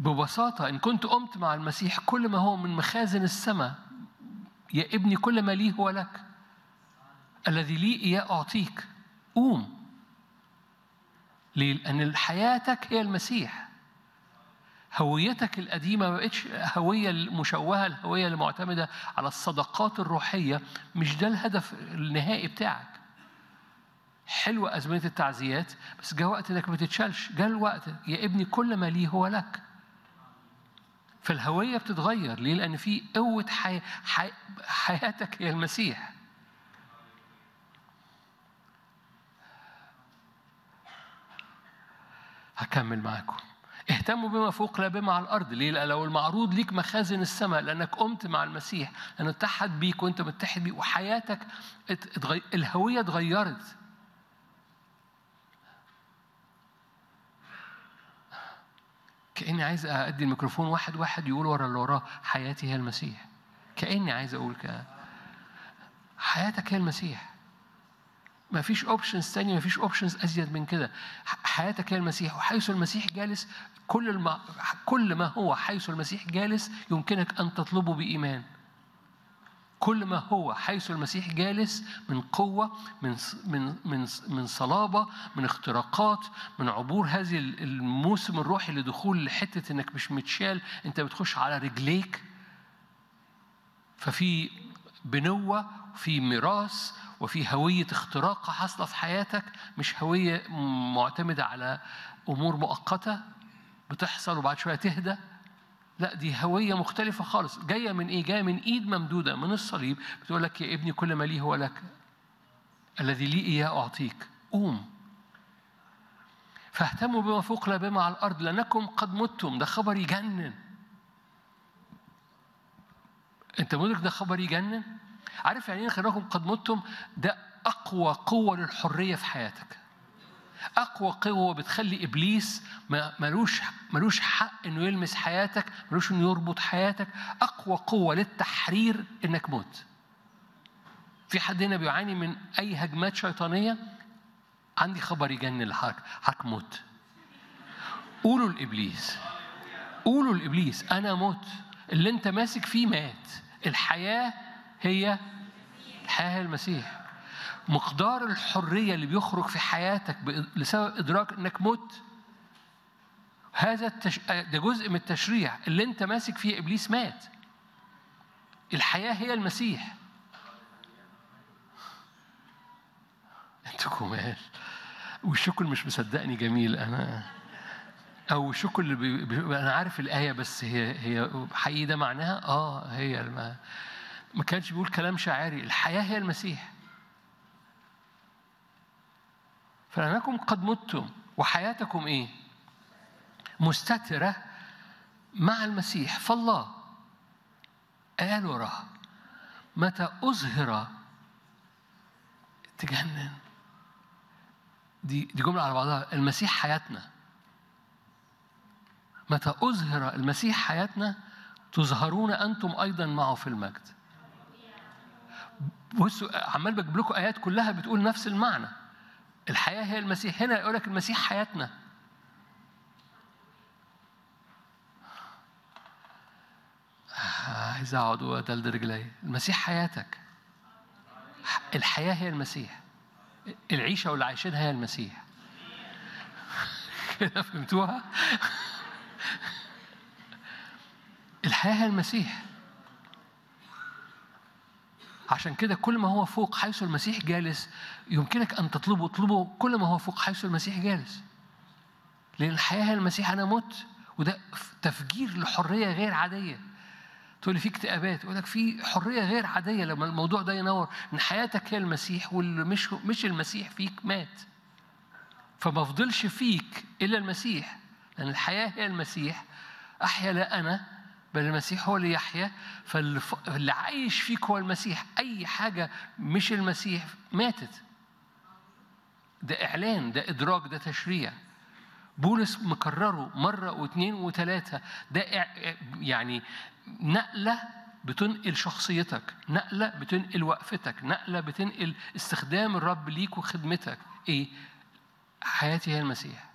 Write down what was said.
ببساطة إن كنت قمت مع المسيح كل ما هو من مخازن السماء يا ابني كل ما لي هو لك الذي لي إياه أعطيك قوم ليه؟ لأن حياتك هي المسيح هويتك القديمة ما بقتش هوية المشوهة الهوية اللي معتمدة على الصداقات الروحية مش ده الهدف النهائي بتاعك حلوة أزمنة التعزيات بس جاء وقت إنك ما تتشالش جاء الوقت يا ابني كل ما لي هو لك فالهوية بتتغير ليه؟ لأن في قوة حي... حي... حياتك هي المسيح هكمل معاكم اهتموا بما فوق لا بما على الارض ليه لأن لو المعروض ليك مخازن السماء لانك قمت مع المسيح لانه اتحد بيك وانت متحد بيه وحياتك اتغي... الهويه اتغيرت كاني عايز ادي الميكروفون واحد واحد يقول ورا اللي وراه حياتي هي المسيح كاني عايز اقول كده حياتك هي المسيح ما فيش اوبشنز تانية ما فيش اوبشنز ازيد من كده حياتك هي المسيح وحيث المسيح جالس كل الم... كل ما هو حيث المسيح جالس يمكنك ان تطلبه بايمان كل ما هو حيث المسيح جالس من قوة من من من من صلابة من اختراقات من عبور هذه الموسم الروحي لدخول لحتة انك مش متشال انت بتخش على رجليك ففي بنوة في ميراث وفي هوية اختراق حاصلة في حياتك مش هوية معتمدة على أمور مؤقتة بتحصل وبعد شوية تهدى لا دي هوية مختلفة خالص جاية من إيه؟ جاية من إيد ممدودة من الصليب بتقول لك يا ابني كل ما لي هو لك الذي لي إياه أعطيك قوم فاهتموا بما فوق لا بما على الأرض لأنكم قد متم ده خبر يجنن أنت مدرك ده خبر يجنن؟ عارف يعني ايه خيركم قد متم ده اقوى قوه للحريه في حياتك اقوى قوه بتخلي ابليس ملوش ملوش حق انه يلمس حياتك ملوش انه يربط حياتك اقوى قوه للتحرير انك مت في حد هنا بيعاني من اي هجمات شيطانيه عندي خبر يجنن لحضرتك حضرتك مت قولوا لابليس قولوا لابليس انا مت اللي انت ماسك فيه مات الحياه هي الحياة المسيح مقدار الحرية اللي بيخرج في حياتك لسبب إدراك إنك مت هذا التش... ده جزء من التشريع اللي أنت ماسك فيه إبليس مات الحياة هي المسيح أنتوا كمال والشكل مش مصدقني جميل أنا أو الشكل اللي بي... بي... أنا عارف الآية بس هي هي حقيقي ده معناها آه هي الم... ما كانش بيقول كلام شاعري الحياة هي المسيح فلأنكم قد متم وحياتكم إيه مستترة مع المسيح فالله قال وراها متى أظهر تجنن دي دي جملة على بعضها المسيح حياتنا متى أظهر المسيح حياتنا تظهرون أنتم أيضا معه في المجد بصوا عمال بجيب لكم ايات كلها بتقول نفس المعنى الحياه هي المسيح هنا يقول لك المسيح حياتنا عايز اقعد وادلد رجلي المسيح حياتك الحياه هي المسيح العيشه واللي عايشينها هي المسيح كده فهمتوها الحياه هي المسيح عشان كده كل ما هو فوق حيث المسيح جالس يمكنك أن تطلبه اطلبه كل ما هو فوق حيث المسيح جالس لأن الحياة هي المسيح أنا مت وده تفجير لحرية غير عادية تقول لي في اكتئابات يقول لك في حرية غير عادية لما الموضوع ده ينور إن حياتك هي المسيح واللي مش مش المسيح فيك مات فما فضلش فيك إلا المسيح لأن الحياة هي المسيح أحيا لا أنا بل المسيح هو اللي يحيا فاللي عايش فيك هو المسيح أي حاجة مش المسيح ماتت ده إعلان ده إدراك ده تشريع بولس مكرره مرة واثنين وثلاثة ده يعني نقلة بتنقل شخصيتك نقلة بتنقل وقفتك نقلة بتنقل استخدام الرب ليك وخدمتك إيه حياتي هي المسيح